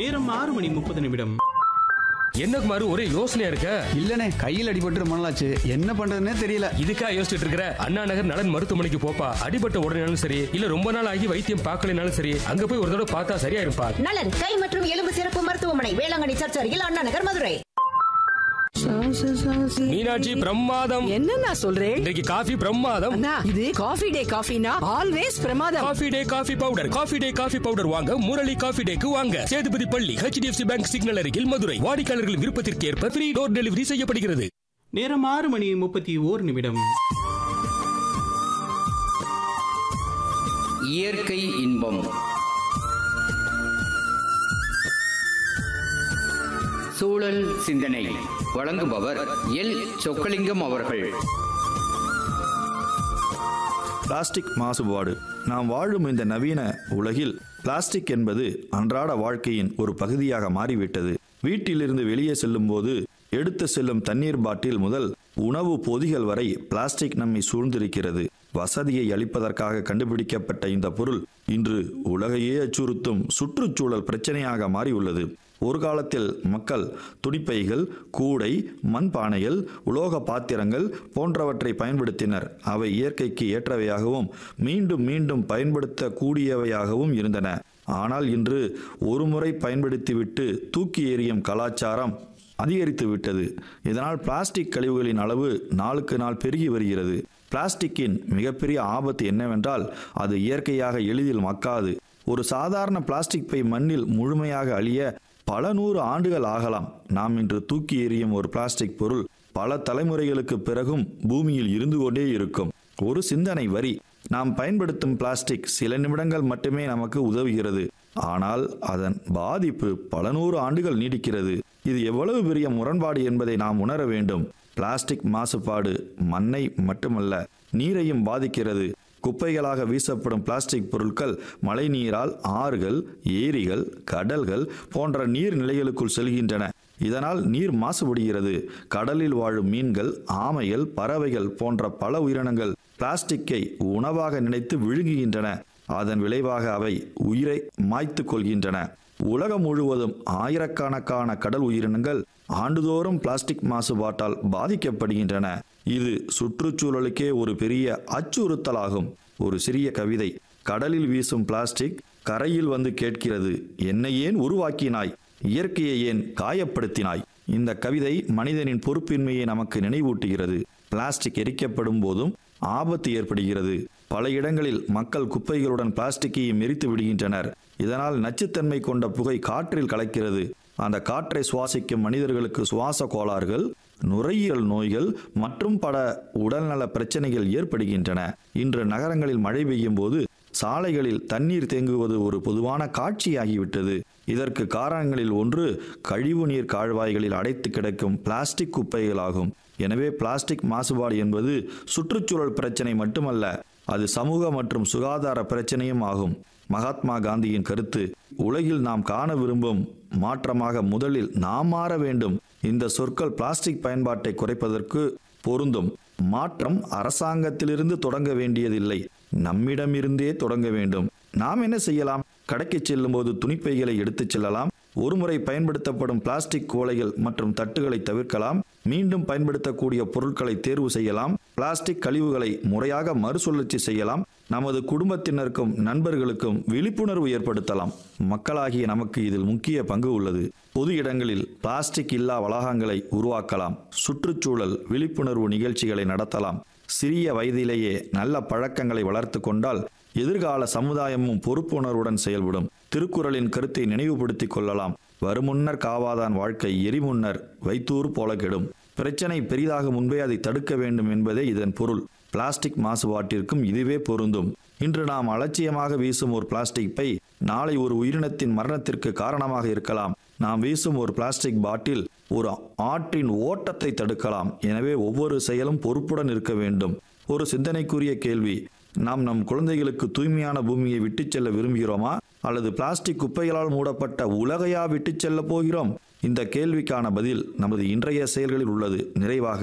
நேரம் ஆறு மணி முப்பது நிமிடம் என்ன குமாரு ஒரே யோசனையா இருக்க இல்லனே கையில் அடிபட்டு ரொம்ப நாளாச்சு என்ன பண்றதுன்னே தெரியல இதுக்கா யோசிச்சுட்டு இருக்கிற அண்ணா நகர் நலன் மருத்துவமனைக்கு போப்பா அடிபட்ட உடனேனாலும் சரி இல்ல ரொம்ப நாள் ஆகி வைத்தியம் பார்க்கலனாலும் சரி அங்க போய் ஒரு தடவை பார்த்தா சரியா இருப்பா நலன் கை மற்றும் எலும்பு சிறப்பு மருத்துவமனை வேளாங்கண்ணி சர்ச் அருகில் அண்ணா நகர் மதுரை மீனாட்சி பிரமாதம் என்னண்ணா சொல்றேன் இன்றைக்கு காஃபி பிரமாதம் அண்ணா இது காஃபி டே காஃபினா ஆல்வேஸ் பிரமாதம் coffee day coffee powder coffee day coffee powder வாங்க முரளி காஃபி டேக்கு வாங்க சேதுபதி பள்ளி ஹெச்டிஎஃப்சி பேங்க் சிக்னல் அருகில் மதுரை வாடிக்கையாளர்கள் விருப்பத்திற்கு ஏற்ப ஃப்ரீ டோர் டெலிவரி செய்யப்படுகிறது நேரம் ஆறு மணி முப்பத்தி ஓர் நிமிடம் இயற்கை இன்பம் சூழல் சிந்தனை வழங்குபவர் எல் சொக்கலிங்கம் அவர்கள் பிளாஸ்டிக் மாசுபாடு நாம் வாழும் இந்த நவீன உலகில் பிளாஸ்டிக் என்பது அன்றாட வாழ்க்கையின் ஒரு பகுதியாக மாறிவிட்டது வீட்டிலிருந்து வெளியே செல்லும்போது எடுத்து செல்லும் தண்ணீர் பாட்டில் முதல் உணவு பொதிகள் வரை பிளாஸ்டிக் நம்மை சூழ்ந்திருக்கிறது வசதியை அளிப்பதற்காக கண்டுபிடிக்கப்பட்ட இந்த பொருள் இன்று உலகையே அச்சுறுத்தும் சுற்றுச்சூழல் பிரச்சனையாக மாறியுள்ளது ஒரு காலத்தில் மக்கள் துணிப்பைகள் கூடை மண்பானைகள் உலோக பாத்திரங்கள் போன்றவற்றை பயன்படுத்தினர் அவை இயற்கைக்கு ஏற்றவையாகவும் மீண்டும் மீண்டும் பயன்படுத்தக்கூடியவையாகவும் இருந்தன ஆனால் இன்று ஒருமுறை பயன்படுத்திவிட்டு தூக்கி எறியும் கலாச்சாரம் அதிகரித்து விட்டது இதனால் பிளாஸ்டிக் கழிவுகளின் அளவு நாளுக்கு நாள் பெருகி வருகிறது பிளாஸ்டிக்கின் மிகப்பெரிய ஆபத்து என்னவென்றால் அது இயற்கையாக எளிதில் மக்காது ஒரு சாதாரண பிளாஸ்டிக் பை மண்ணில் முழுமையாக அழிய பல நூறு ஆண்டுகள் ஆகலாம் நாம் இன்று தூக்கி எறியும் ஒரு பிளாஸ்டிக் பொருள் பல தலைமுறைகளுக்கு பிறகும் பூமியில் இருந்து கொண்டே இருக்கும் ஒரு சிந்தனை வரி நாம் பயன்படுத்தும் பிளாஸ்டிக் சில நிமிடங்கள் மட்டுமே நமக்கு உதவுகிறது ஆனால் அதன் பாதிப்பு பல நூறு ஆண்டுகள் நீடிக்கிறது இது எவ்வளவு பெரிய முரண்பாடு என்பதை நாம் உணர வேண்டும் பிளாஸ்டிக் மாசுபாடு மண்ணை மட்டுமல்ல நீரையும் பாதிக்கிறது குப்பைகளாக வீசப்படும் பிளாஸ்டிக் பொருட்கள் மழைநீரால் ஆறுகள் ஏரிகள் கடல்கள் போன்ற நீர்நிலைகளுக்குள் செல்கின்றன இதனால் நீர் மாசுபடுகிறது கடலில் வாழும் மீன்கள் ஆமைகள் பறவைகள் போன்ற பல உயிரினங்கள் பிளாஸ்டிக்கை உணவாக நினைத்து விழுங்குகின்றன அதன் விளைவாக அவை உயிரை மாய்த்து கொள்கின்றன உலகம் முழுவதும் ஆயிரக்கணக்கான கடல் உயிரினங்கள் ஆண்டுதோறும் பிளாஸ்டிக் மாசுபாட்டால் பாதிக்கப்படுகின்றன இது சுற்றுச்சூழலுக்கே ஒரு பெரிய அச்சுறுத்தலாகும் ஒரு சிறிய கவிதை கடலில் வீசும் பிளாஸ்டிக் கரையில் வந்து கேட்கிறது என்னை ஏன் உருவாக்கினாய் இயற்கையை ஏன் காயப்படுத்தினாய் இந்த கவிதை மனிதனின் பொறுப்பின்மையை நமக்கு நினைவூட்டுகிறது பிளாஸ்டிக் எரிக்கப்படும் போதும் ஆபத்து ஏற்படுகிறது பல இடங்களில் மக்கள் குப்பைகளுடன் பிளாஸ்டிக்கையும் எரித்து விடுகின்றனர் இதனால் நச்சுத்தன்மை கொண்ட புகை காற்றில் கலக்கிறது அந்த காற்றை சுவாசிக்கும் மனிதர்களுக்கு சுவாச கோளாறுகள் நுரையீரல் நோய்கள் மற்றும் பல உடல்நல பிரச்சனைகள் ஏற்படுகின்றன இன்று நகரங்களில் மழை பெய்யும் போது சாலைகளில் தண்ணீர் தேங்குவது ஒரு பொதுவான காட்சியாகிவிட்டது இதற்கு காரணங்களில் ஒன்று கழிவுநீர் கால்வாய்களில் அடைத்து கிடக்கும் பிளாஸ்டிக் குப்பைகளாகும் எனவே பிளாஸ்டிக் மாசுபாடு என்பது சுற்றுச்சூழல் பிரச்சனை மட்டுமல்ல அது சமூக மற்றும் சுகாதார பிரச்சனையும் ஆகும் மகாத்மா காந்தியின் கருத்து உலகில் நாம் காண விரும்பும் மாற்றமாக முதலில் நாம் மாற வேண்டும் இந்த சொற்கள் பிளாஸ்டிக் பயன்பாட்டை குறைப்பதற்கு பொருந்தும் மாற்றம் அரசாங்கத்திலிருந்து தொடங்க வேண்டியதில்லை நம்மிடமிருந்தே தொடங்க வேண்டும் நாம் என்ன செய்யலாம் கடைக்கு செல்லும்போது துணிப்பைகளை எடுத்துச் செல்லலாம் ஒருமுறை பயன்படுத்தப்படும் பிளாஸ்டிக் கோலைகள் மற்றும் தட்டுகளை தவிர்க்கலாம் மீண்டும் பயன்படுத்தக்கூடிய பொருட்களை தேர்வு செய்யலாம் பிளாஸ்டிக் கழிவுகளை முறையாக மறுசுழற்சி செய்யலாம் நமது குடும்பத்தினருக்கும் நண்பர்களுக்கும் விழிப்புணர்வு ஏற்படுத்தலாம் மக்களாகிய நமக்கு இதில் முக்கிய பங்கு உள்ளது பொது இடங்களில் பிளாஸ்டிக் இல்லா வளாகங்களை உருவாக்கலாம் சுற்றுச்சூழல் விழிப்புணர்வு நிகழ்ச்சிகளை நடத்தலாம் சிறிய வயதிலேயே நல்ல பழக்கங்களை வளர்த்து கொண்டால் எதிர்கால சமுதாயமும் பொறுப்புணர்வுடன் செயல்படும் திருக்குறளின் கருத்தை நினைவுபடுத்திக் கொள்ளலாம் வருமுன்னர் காவாதான் வாழ்க்கை எரிமுன்னர் வைத்தூர் போல கெடும் பிரச்சனை பெரிதாக முன்பே அதை தடுக்க வேண்டும் என்பதே இதன் பொருள் பிளாஸ்டிக் மாசுபாட்டிற்கும் இதுவே பொருந்தும் இன்று நாம் அலட்சியமாக வீசும் ஒரு பிளாஸ்டிக் பை நாளை ஒரு உயிரினத்தின் மரணத்திற்கு காரணமாக இருக்கலாம் நாம் வீசும் ஒரு பிளாஸ்டிக் பாட்டில் ஒரு ஆற்றின் ஓட்டத்தை தடுக்கலாம் எனவே ஒவ்வொரு செயலும் பொறுப்புடன் இருக்க வேண்டும் ஒரு சிந்தனைக்குரிய கேள்வி நாம் நம் குழந்தைகளுக்கு தூய்மையான பூமியை விட்டுச் செல்ல விரும்புகிறோமா அல்லது பிளாஸ்டிக் குப்பைகளால் மூடப்பட்ட உலகையா விட்டுச் செல்ல போகிறோம் இந்த கேள்விக்கான பதில் நமது இன்றைய செயல்களில் உள்ளது நிறைவாக